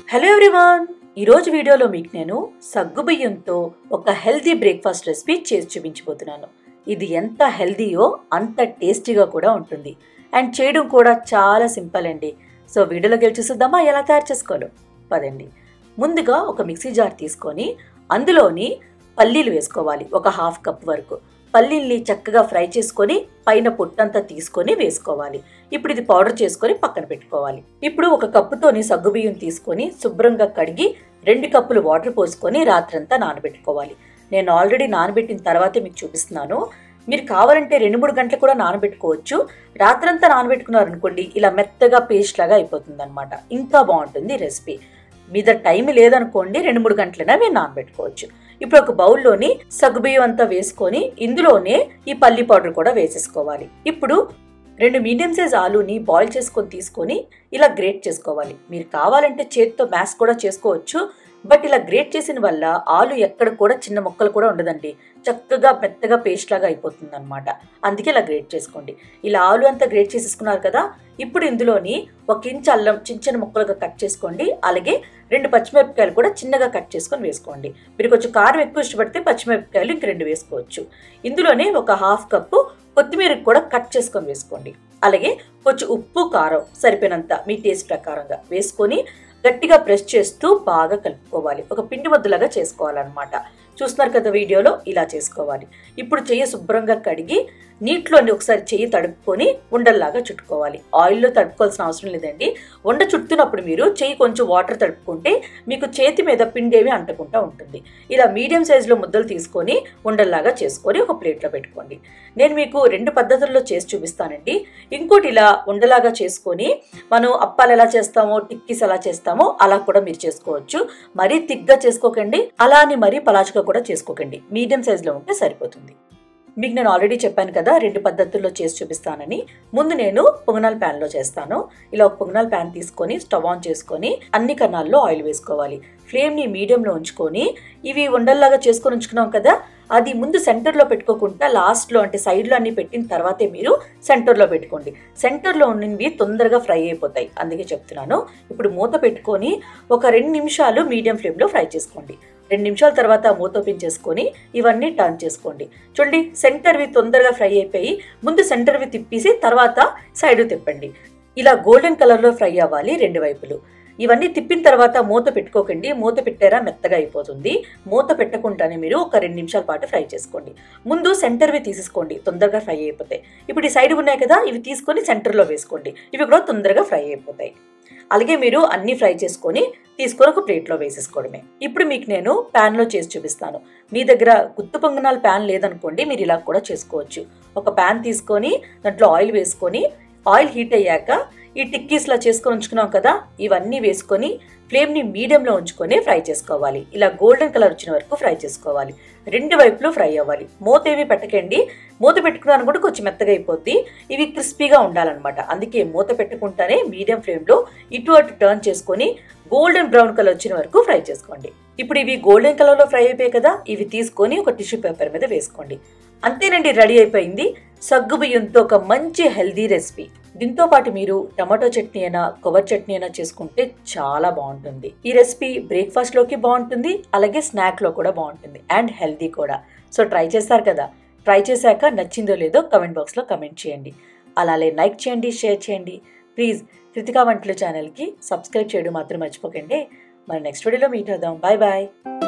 hello everyone ఈరోజు వీడియోలో మీకు నేను సగ్గుబియ్యంతో ఒక హెల్తీ బ్రేక్ఫాస్ట్ రెసిపీ చేసి చూపించబోతున్నాను ఇది ఎంత హెల్తీయో అంత టేస్టీగా కూడా ఉంటుంది అండ్ చేయడం కూడా చాలా సింపుల్ అండి సో వీడియోలోకి వెళ్ళి చూద్దామా ఎలా తయారు చేసుకోవాలో పదండి ముందుగా ఒక మిక్సీ జార్ తీసుకొని అందులోని పల్లీలు వేసుకోవాలి ఒక హాఫ్ కప్ వరకు పల్లీల్ని చక్కగా ఫ్రై చేసుకొని పైన పొట్టంతా తీసుకొని వేసుకోవాలి ఇప్పుడు ఇది పౌడర్ చేసుకొని పక్కన పెట్టుకోవాలి ఇప్పుడు ఒక కప్పుతోని సగ్గుబియ్యం తీసుకొని శుభ్రంగా కడిగి రెండు కప్పులు వాటర్ పోసుకొని రాత్రంతా నానబెట్టుకోవాలి నేను ఆల్రెడీ నానబెట్టిన తర్వాతే మీకు చూపిస్తున్నాను మీరు కావాలంటే రెండు మూడు గంటలు కూడా నానబెట్టుకోవచ్చు రాత్రంతా నానబెట్టుకున్నారనుకోండి ఇలా మెత్తగా పేస్ట్ లాగా అయిపోతుంది అనమాట ఇంకా బాగుంటుంది రెసిపీ మీ దగ్గర టైం లేదనుకోండి రెండు మూడు గంటలైనా మీరు నానబెట్టుకోవచ్చు ఇప్పుడు ఒక బౌల్లోని సగ్గుబియ్యం అంతా వేసుకొని ఇందులోనే ఈ పల్లి పౌడర్ కూడా వేసేసుకోవాలి ఇప్పుడు రెండు మీడియం సైజ్ ఆలూని బాయిల్ చేసుకొని తీసుకొని ఇలా గ్రేట్ చేసుకోవాలి మీరు కావాలంటే చేతితో మ్యాష్ కూడా చేసుకోవచ్చు బట్ ఇలా గ్రేట్ చేసిన వల్ల ఆలు ఎక్కడ కూడా చిన్న ముక్కలు కూడా ఉండదండి చక్కగా మెత్తగా పేస్ట్ లాగా అయిపోతుంది అనమాట అందుకే ఇలా గ్రేట్ చేసుకోండి ఇలా ఆలు అంతా గ్రేట్ చేసేసుకున్నారు కదా ఇప్పుడు ఇందులోని ఒక ఇంచ్ అల్లం చిన్న చిన్న ముక్కలుగా కట్ చేసుకోండి అలాగే రెండు పచ్చిమిరపకాయలు కూడా చిన్నగా కట్ చేసుకొని వేసుకోండి మీరు కొంచెం కారం ఎక్కువ ఇష్టపడితే పచ్చిమిరపకాయలు ఇంక రెండు వేసుకోవచ్చు ఇందులోనే ఒక హాఫ్ కప్పు కొత్తిమీర కూడా కట్ చేసుకొని వేసుకోండి అలాగే కొంచెం ఉప్పు కారం సరిపోయినంత మీ టేస్ట్ ప్రకారంగా వేసుకొని గట్టిగా ప్రెస్ చేస్తూ బాగా కలుపుకోవాలి ఒక పిండి ముద్దలాగా చేసుకోవాలన్నమాట చూస్తున్నారు కదా వీడియోలో ఇలా చేసుకోవాలి ఇప్పుడు చెయ్యి శుభ్రంగా కడిగి నీటిలోని ఒకసారి చెయ్యి తడుపుకొని ఉండల్లాగా చుట్టుకోవాలి ఆయిల్లో తడుపుకోవాల్సిన అవసరం లేదండి ఉండ చుట్టున్నప్పుడు మీరు చెయ్యి కొంచెం వాటర్ తడుపుకుంటే మీకు చేతి మీద పిండి ఏమి అంటకుండా ఉంటుంది ఇలా మీడియం సైజులో ముద్దలు తీసుకొని ఉండల్లాగా చేసుకొని ఒక ప్లేట్లో పెట్టుకోండి నేను మీకు రెండు పద్ధతుల్లో చేసి చూపిస్తానండి ఇంకోటి ఇలా ఉండలాగా చేసుకొని మనం అప్పాలు ఎలా చేస్తామో టిక్కీస్ ఎలా చేస్తామో అలా కూడా మీరు చేసుకోవచ్చు మరీ తిగ్గా చేసుకోకండి అలా అని మరీ పలాచగా కూడా చేసుకోకండి మీడియం సైజులో ఉంటే సరిపోతుంది మీకు నేను ఆల్రెడీ చెప్పాను కదా రెండు పద్ధతుల్లో చేసి చూపిస్తానని ముందు నేను పొంగనాల ప్యాన్లో చేస్తాను ఇలా ఒక పొంగనాల ప్యాన్ తీసుకొని స్టవ్ ఆన్ చేసుకొని అన్ని కన్నాల్లో ఆయిల్ వేసుకోవాలి ఫ్లేమ్ని మీడియంలో ఉంచుకొని ఇవి ఉండల్లాగా చేసుకొని ఉంచుకున్నాం కదా అది ముందు సెంటర్లో పెట్టుకోకుండా లాస్ట్లో అంటే సైడ్లో అన్ని పెట్టిన తర్వాతే మీరు సెంటర్లో పెట్టుకోండి సెంటర్లో ఉన్నవి తొందరగా ఫ్రై అయిపోతాయి అందుకే చెప్తున్నాను ఇప్పుడు మూత పెట్టుకొని ఒక రెండు నిమిషాలు మీడియం ఫ్లేమ్లో ఫ్రై చేసుకోండి రెండు నిమిషాల తర్వాత మూత ఓపెన్ చేసుకొని ఇవన్నీ టర్న్ చేసుకోండి చూడండి సెంటర్వి తొందరగా ఫ్రై అయిపోయి ముందు సెంటర్వి తిప్పేసి తర్వాత సైడ్ తిప్పండి ఇలా గోల్డెన్ కలర్లో ఫ్రై అవ్వాలి రెండు వైపులు ఇవన్నీ తిప్పిన తర్వాత మూత పెట్టుకోకండి మూత పెట్టారా మెత్తగా అయిపోతుంది మూత పెట్టకుండానే మీరు ఒక రెండు నిమిషాల పాటు ఫ్రై చేసుకోండి ముందు సెంటర్వి తీసేసుకోండి తొందరగా ఫ్రై అయిపోతాయి ఇప్పుడు ఈ సైడ్ ఉన్నాయి కదా ఇవి తీసుకొని సెంటర్లో వేసుకోండి ఇవి కూడా తొందరగా ఫ్రై అయిపోతాయి అలాగే మీరు అన్ని ఫ్రై చేసుకొని తీసుకొని ఒక ప్లేట్లో వేసేసుకోవడమే ఇప్పుడు మీకు నేను ప్యాన్లో చేసి చూపిస్తాను మీ దగ్గర గుత్తు పొంగనాల ప్యాన్ లేదనుకోండి మీరు ఇలా కూడా చేసుకోవచ్చు ఒక ప్యాన్ తీసుకొని దాంట్లో ఆయిల్ వేసుకొని ఆయిల్ హీట్ అయ్యాక ఈ టిక్కీస్లా చేసుకొని ఉంచుకున్నాం కదా ఇవన్నీ వేసుకొని ఫ్లేమ్ని మీడియంలో ఉంచుకొని ఫ్రై చేసుకోవాలి ఇలా గోల్డెన్ కలర్ వచ్చిన వరకు ఫ్రై చేసుకోవాలి రెండు వైపులు ఫ్రై అవ్వాలి మూత ఏమి పెట్టకండి మూత పెట్టుకున్నాను కూడా కొంచెం మెత్తగా అయిపోద్ది ఇవి క్రిస్పీగా ఉండాలన్నమాట అందుకే మూత పెట్టుకుంటానే మీడియం ఫ్లేమ్లో ఇటు అటు టర్న్ చేసుకొని గోల్డెన్ బ్రౌన్ కలర్ వచ్చిన వరకు ఫ్రై చేసుకోండి ఇప్పుడు ఇవి గోల్డెన్ కలర్లో ఫ్రై అయిపోయాయి కదా ఇవి తీసుకొని ఒక టిష్యూ పేపర్ మీద వేసుకోండి అంతేనండి రెడీ అయిపోయింది సగ్గు బియ్యంతో ఒక మంచి హెల్దీ రెసిపీ దీంతో పాటు మీరు టమాటో చట్నీ అయినా కొబ్బరి చట్నీ అయినా చేసుకుంటే చాలా బాగుంటుంది ఈ రెసిపీ బ్రేక్ఫాస్ట్ లోకి బాగుంటుంది అలాగే స్నాక్ లో కూడా బాగుంటుంది అండ్ హెల్దీ కూడా సో ట్రై చేస్తారు కదా ట్రై చేశాక నచ్చిందో లేదో కమెంట్ బాక్స్ లో కమెంట్ చేయండి అలాగే లైక్ చేయండి షేర్ చేయండి ప్లీజ్ కృతికా వంటలు ఛానల్కి సబ్స్క్రైబ్ చేయడం మాత్రం మర్చిపోకండి మరి నెక్స్ట్ వీడియోలో మీట్ అవుదాం బాయ్ బాయ్